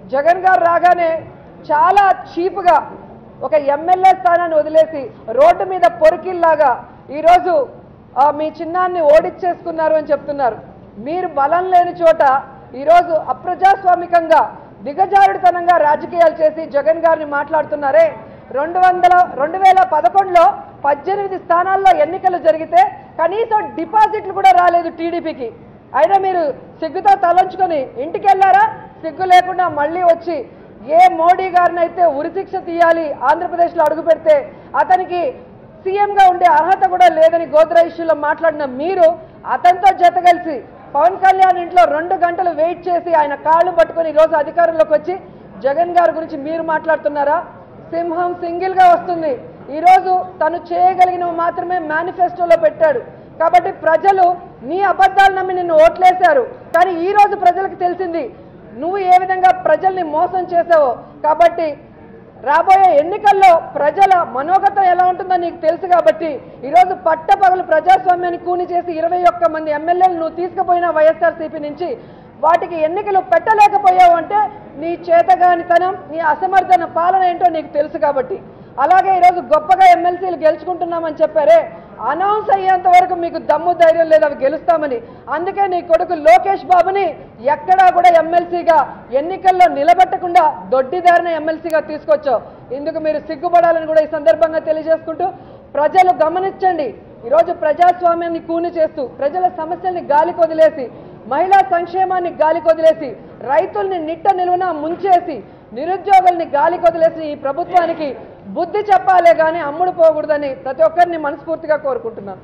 జగన్ గారు రాగానే చాలా చీప్గా ఒక ఎమ్మెల్యే స్థానాన్ని వదిలేసి రోడ్డు మీద పొరికిల్లాగా ఈరోజు ఆ, మీ చిన్నాన్ని ఓడిచ్చేసుకున్నారు అని చెప్తున్నారు మీరు బలం లేని చోట ఈరోజు అప్రజాస్వామికంగా దిగజారుడుతనంగా రాజకీయాలు చేసి జగన్ గారిని మాట్లాడుతున్నారే రెండు వందల రెండు వేల పదకొండులో పద్దెనిమిది స్థానాల్లో ఎన్నికలు జరిగితే కనీసం డిపాజిట్లు కూడా రాలేదు టీడీపీకి అయినా మీరు సిగ్గుతో తలంచుకొని ఇంటికి వెళ్ళారా సిగ్గు లేకుండా మళ్ళీ వచ్చి ఏ మోడీ గారిని అయితే ఉరిశిక్ష తీయాలి ఆంధ్రప్రదేశ్లో అడుగు పెడితే అతనికి సీఎంగా ఉండే అర్హత కూడా లేదని గోద్రా ఇష్యూలో మాట్లాడిన మీరు అతనితో జత కలిసి పవన్ కళ్యాణ్ ఇంట్లో రెండు గంటలు వెయిట్ చేసి ఆయన కాళ్ళు పట్టుకొని ఈరోజు అధికారంలోకి వచ్చి జగన్ గారి గురించి మీరు మాట్లాడుతున్నారా సింహం సింగిల్ గా వస్తుంది ఈరోజు తను చేయగలిగినవి మాత్రమే మేనిఫెస్టోలో పెట్టాడు కాబట్టి ప్రజలు నీ అబద్ధాలు నమ్మి నిన్ను ఓట్లేశారు కానీ ఈ రోజు ప్రజలకు తెలిసింది నువ్వు ఏ విధంగా ప్రజల్ని మోసం చేసావో కాబట్టి రాబోయే ఎన్నికల్లో ప్రజల మనోగతం ఎలా ఉంటుందో నీకు తెలుసు కాబట్టి ఈరోజు పట్టపగలు ప్రజాస్వామ్యాన్ని కూని చేసి ఇరవై ఒక్క మంది ఎమ్మెల్యేలు నువ్వు తీసుకుపోయిన వైఎస్ఆర్సీపీ నుంచి వాటికి ఎన్నికలు పెట్టలేకపోయావు అంటే నీ చేతగానితనం నీ అసమర్థన పాలన ఏంటో నీకు తెలుసు కాబట్టి అలాగే ఈరోజు గొప్పగా ఎమ్మెల్సీలు గెలుచుకుంటున్నామని చెప్పారే అనౌన్స్ అయ్యేంత వరకు మీకు దమ్ము ధైర్యం లేదు అవి గెలుస్తామని అందుకే నీ కొడుకు లోకేష్ బాబుని ఎక్కడా కూడా ఎమ్మెల్సీగా ఎన్నికల్లో నిలబెట్టకుండా దొడ్డిదారిన ఎమ్మెల్సీగా తీసుకొచ్చావు ఇందుకు మీరు సిగ్గుపడాలని కూడా ఈ సందర్భంగా తెలియజేసుకుంటూ ప్రజలు గమనించండి ఈరోజు ప్రజాస్వామ్యాన్ని కూని చేస్తూ ప్రజల సమస్యల్ని గాలికి వదిలేసి మహిళా సంక్షేమాన్ని గాలికి వదిలేసి రైతుల్ని నిట్ట నిలువున ముంచేసి నిరుద్యోగుల్ని గాలికి వదిలేసి ఈ ప్రభుత్వానికి బుద్ధి చెప్పాలే కానీ అమ్ముడు పోకూడదని ప్రతి ఒక్కరిని మనస్ఫూర్తిగా కోరుకుంటున్నాను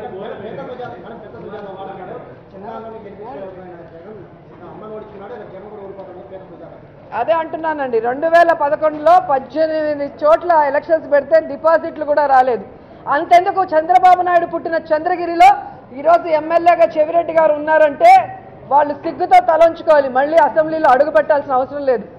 అదే అంటున్నానండి రెండు వేల పదకొండులో పద్దెనిమిది చోట్ల ఎలక్షన్స్ పెడితే డిపాజిట్లు కూడా రాలేదు అంతెందుకు చంద్రబాబు నాయుడు పుట్టిన చంద్రగిరిలో ఈరోజు ఎమ్మెల్యేగా చెవిరెడ్డి గారు ఉన్నారంటే వాళ్ళు సిగ్గుతో తలంచుకోవాలి మళ్ళీ అసెంబ్లీలో అడుగు పెట్టాల్సిన అవసరం లేదు